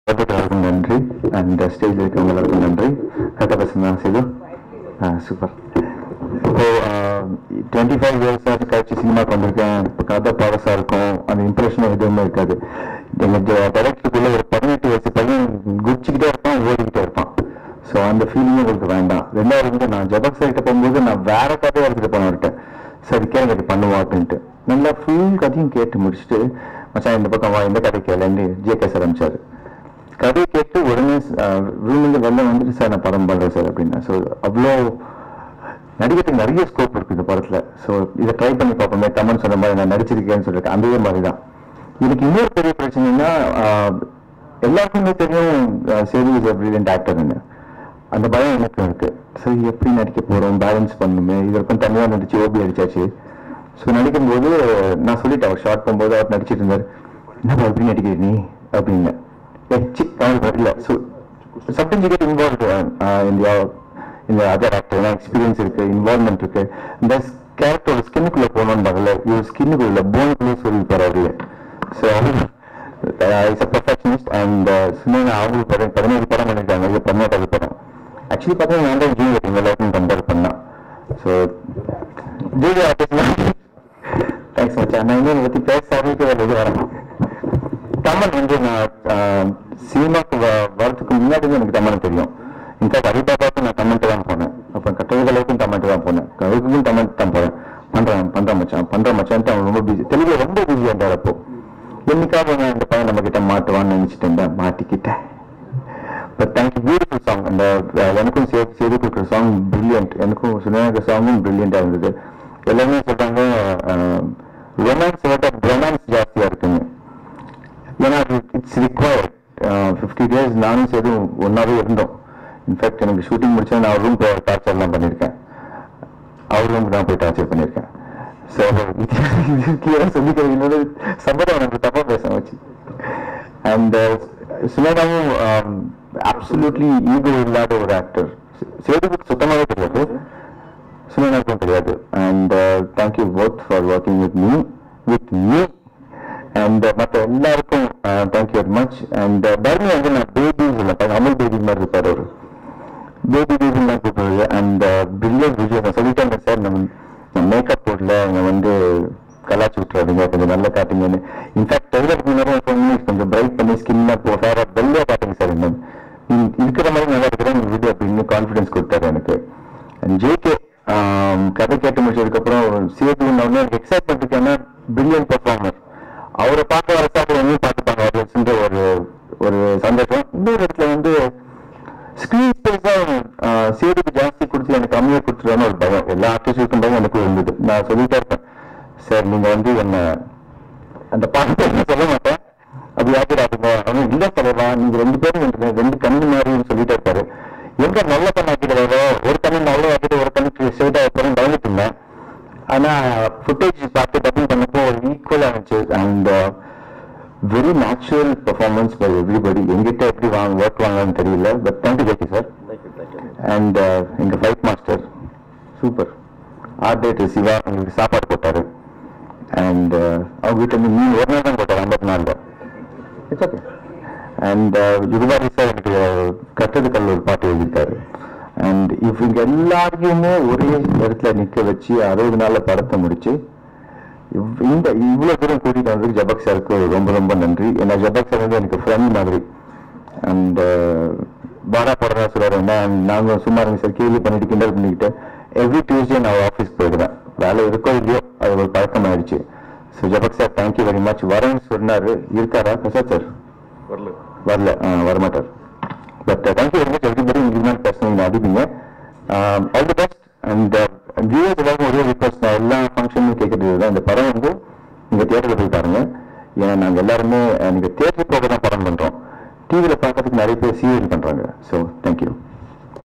எல்லாருக்கும் நன்றி அண்ட் ஸ்டேஜில் இருக்கவங்க எல்லாருக்கும் நன்றி கரெக்டாக பேசுனா சேது ஆ சூப்பர் இப்போ டுவெண்ட்டி ஃபைவ் இயர்ஸ் கழிச்சு சினிமாக்கு வந்திருக்கேன் இப்போ கதை பழசாக இருக்கும் அந்த இம்ப்ரெஷன் எதுவுமே இருக்காது எங்கள் டைரக்டருக்குள்ள ஒரு பதினெட்டு வயசு பையன் குச்சிக்கிட்டே இருப்பான் ஓடிக்கிட்டே இருப்பான் ஸோ அந்த ஃபீலிங்கே உங்களுக்கு வேண்டாம் ரெண்டாவது வந்து நான் ஜபக் சார்கிட்ட போகும்போது நான் வேற கதையை எடுத்துகிட்டு போன இருக்கேன் சரி கேளுங்க இது பண்ணுவோம் அப்படின்ட்டு நல்லா ஃபுல் கதையும் கேட்டு முடிச்சுட்டு மச்சான் இந்த பக்கம் வா இந்த கதை கேளுன்னு ஜேகே சார் அனுப்பிச்சாரு கதை கேட்டு உடனே ரூம்லேருந்து வெளில வந்துட்டு சார் நான் படம் பண்ணுறேன் சார் அப்படின்னா ஸோ அவ்வளோ நடிகத்துக்கு நிறைய ஸ்கோப் இருக்கு இந்த படத்துல ஸோ இதை ட்ரை பண்ணி பார்ப்போமே தமன் சொன்ன மாதிரி நான் நடிச்சிருக்கேன்னு சொல்லியிருக்கேன் அந்த மாதிரி தான் எனக்கு இன்னொரு பெரிய பிரச்சனைனா ஆஹ், எல்லாருக்குமே தெரியும் சேது இஸ் பிரில்லியன்ட் ஆக்டர்னு அந்த பயம் எனக்கு இருக்கு சரி எப்படி நடிக்க போறோம் பேலன்ஸ் பண்ணுமே இதற்கும் தனியாக நடிச்சு ஓபி அடிச்சாச்சு ஸோ நடிக்கும்போது நான் சொல்லிட்டேன் அவர் ஷார்ட் போகும்போது அவர் நடிச்சிட்டு இருந்தார் என்ன எப்படி நடிக்கிற நீ அப்படின்னு ஏ சி அவனுக்கு வரல so sometimes you get involve இந்த இந்த அதர் ஆக்டர் எக்ஸ்பீரியன்ஸ் இருக்கு இன்வால்மெண்ட் இருக்கு இந்த கேரக்டரோட ஸ்கின்னுக்குள்ள போகணும்னு பார்க்கல இவர் ஸ்கின்னுக்குள்ள போனுக்குள்ளே சொல்லி அவரு so it's a perfectionist and சும்மா அவங்களுக்கு படம் பதினேழு படம் பண்ணிருக்காங்க இது பதினெட்டாவது படம் ஆக்சுவலி பார்த்தீங்கன்னா நான் தான் ஜூனியர் இவங்க எல்லாருக்கும் கம்பேர் பண்ணா ஸோ ஜூனியர் ஆர்டிஸ்ட் தேங்க்ஸ் மச்சான் நான் இன்னும் பற்றி பேச ஆரம்பிக்க இது வரேன் தமிழ் வந்து நான் சினிமாக்கு வரதுக்கு முன்னாடி தான் எனக்கு தமிழ் தெரியும் இன்ஃபேக்ட் அரிபாபாவுக்கும் நான் தமிழ்ட்டு தான் போனேன் அப்புறம் கட்டளைகளுக்கும் தமிழ்ட்டு தான் போனேன் கவிக்குக்கும் தமிழ் தான் போனேன் பண்றேன் பண்றேன் மச்சான் பண்றேன் மச்சான்ட்டு அவன் ரொம்ப பிஸி தெலுங்குல ரொம்ப பிஸியாக இருந்தார் அப்போ என்னைக்காவது நான் இந்த பையன் நம்ம கிட்ட மாட்டுவான்னு நினைச்சிட்டு இருந்தேன் மாட்டிக்கிட்டேன் பட் தேங்க்யூ பியூட்டிஃபுல் சாங் அந்த அஹ், எனக்கும் சேர்த்து செய்து கொடுக்குற சாங் பிரில்லியன்ட் எனக்கும் சுனேக சாங்கும் பிரில்லியண்டாக இருந்தது எல்லாருமே சொல்றாங்க ரொமான்ஸ் விட ரொமான்ஸ் ஜாஸ்தியா இருக்குங்க ஏன்னா அது இட்ஸ் ரிக்வயர்ட் ஃபிஃப்டி டேஸ் நானும் சரி ஒன்றாவே இருந்தோம் இன்ஃபேக்ட் எனக்கு ஷூட்டிங் முடிச்சா நான் ரூம் டார்ச்சர்லாம் பண்ணியிருக்கேன் அவர் ரூம் தான் போய் டார்ச்சர் பண்ணியிருக்கேன் ஸோ கிளியராக சொல்லிக்கிறது இன்னொரு சம்பதம் எனக்கு தப்பாக பேச வச்சு அண்ட் சுமேதாவும் அப்சல்யூட்லி ஈகோ இல்லாத ஒரு ஆக்டர் சேதுக்கு சுத்தமாகவே தெரியாது சுமேதாவுக்கும் தெரியாது and thank you both for working with me with me and மற்ற எல்லாருக்கும் தேங்க்யூ வெரி மச் அண்ட் தர்மி வந்து நான் பேபி சொல்ல அமல் பேபி மாதிரி இருப்பார் அவர் பேபி பேபி தான் கூப்பிடுறது அண்ட் பில்லியன் விஜய் நான் சொல்லிட்டேன் சார் நம்ம மேக்கப் போடல அவங்க வந்து கலாச்சி விட்டுறாதீங்க கொஞ்சம் நல்லா காட்டுங்கன்னு இன்ஃபேக்ட் டெய்லர் முன்னாடி சொன்னீங்க கொஞ்சம் பிரைட் பண்ணி ஸ்கின்ல போ ஹேர் வெள்ளையா காட்டுங்க சார் இன்னும் நீங்க இருக்கிற மாதிரி நல்லா இருக்கிறேன் உங்க வீடியோ அப்படின்னு கான்ஃபிடன்ஸ் கொடுத்தாரு எனக்கு ஜேகே கதை கேட்டு முடிச்சதுக்கப்புறம் சேது உடனே எனக்கு எக்ஸைட்மெண்ட் இருக்கு ஏன்னா பில்லியன் பெர்ஃபார்மர் அவரை பார்க்க வர சாப்பிட என்னையும் பார்த்துப்பாங்க அப்படின்ற ஒரு ஒரு சந்தோஷம் இன்னொரு இடத்துல வந்து ஸ்கிரீன் ஸ்பேஸா சேதுக்கு ஜாஸ்தி கொடுத்து எனக்கு கம்மியாக கொடுத்துருவான்னு ஒரு பயம் எல்லா ஆர்டிஸ்டுக்கும் பயம் எனக்கு இருந்தது நான் சொல்லிட்டே இருப்பேன் சார் நீங்க வந்து என்ன அந்த பாட்டு என்ன சொல்ல மாட்டேன் அப்படி ஆக்கிடாதுங்க அவன் இல்ல தலைவா நீங்க ரெண்டு பேரும் எனக்கு ரெண்டு கண்ணு மாதிரின்னு சொல்லிட்டே இருப்பாரு எங்க நல்ல கண்ணு ஆக்கிடுவாரோ ஒரு கண்ணு நல்ல ஆக்கிட்டு ஒரு கண்ணுக்கு சேதா வைப்பாருன்னு பயந்துட்டு இருந்தேன் ஆனா ஃபுட்டேஜ் பார்த்து டப்பிங் பண்ணப்போ ஒரு ஈக்குவலா இருந்துச்சு and very natural performance by everybody எங்கிட்ட எப்படி வாங்க ஒர்க் வாங்கன்னு தெரியல but thank you Jegi sir and எங்க ஃபைட் மாஸ்டர் சூப்பர் ஆர்ட் டேட்டர் சிவா எங்களுக்கு சாப்பாடு போட்டாரு அண்ட் அவங்க வீட்டில் இருந்து மீன் ஒரு நாள் தான் போட்டார் ஐம்பத்தி நாலில் இட்ஸ் ஓகே அண்ட் யுகபாரி சார் எனக்கு கட்டது கல் ஒரு பாட்டு எழுதியிருக்காரு அண்ட் இவங்க எல்லாரையுமே ஒரே இடத்துல நிற்க வச்சு அறுபது நாளில் படத்தை முடிச்சு இவ்- இந்த இவ்வளவு தூரம் கூட்டிட்டு வந்ததுக்கு ஜபக் சாருக்கு ரொம்ப ரொம்ப நன்றி ஏன்னா ஜபக் சார் வந்து எனக்கு ஃப்ரெண்ட் மாதிரி அண்ட் பாடா போடுறதா சொல்லுவாரு நான் நாங்கள் சும்மா இருங்க சார் கேள்வி பண்ணிட்டு கிண்டல் பண்ணிக்கிட்டு எவ்ரி டியூஸ்டே நான் ஆஃபீஸ் போயிடுவேன் வேலை இருக்கோ இல்லையோ அது ஒரு பழக்கம் ஆயிடுச்சு ஸோ ஜபக் சார் தேங்க்யூ வெரி மச் வரேன்னு சொன்னாரு இருக்காரா பிரசாத் சார் வரல வரல ஆ, வரமாட்டார் but thank you very much everybody உங்களுக்கு மேலே பேசணும் அடிப்பீங்க all the best and viewers எல்லாரும் ஒரே ரிக்வஸ்ட் நான் எல்லா ஃபங்க்ஷனும் கேட்கறது தான் இந்த படம் வந்து நீங்க தியேட்டரில் போய் பாருங்க ஏன்னா நாங்கள் எல்லாருமே அஹ், நீங்க தியேட்டர் போக தான் படம் பண்றோம் டிவியில் பார்க்கறதுக்கு நிறைய பேர் சீரியல் பண்றாங்க ஸோ தேங்க்யூ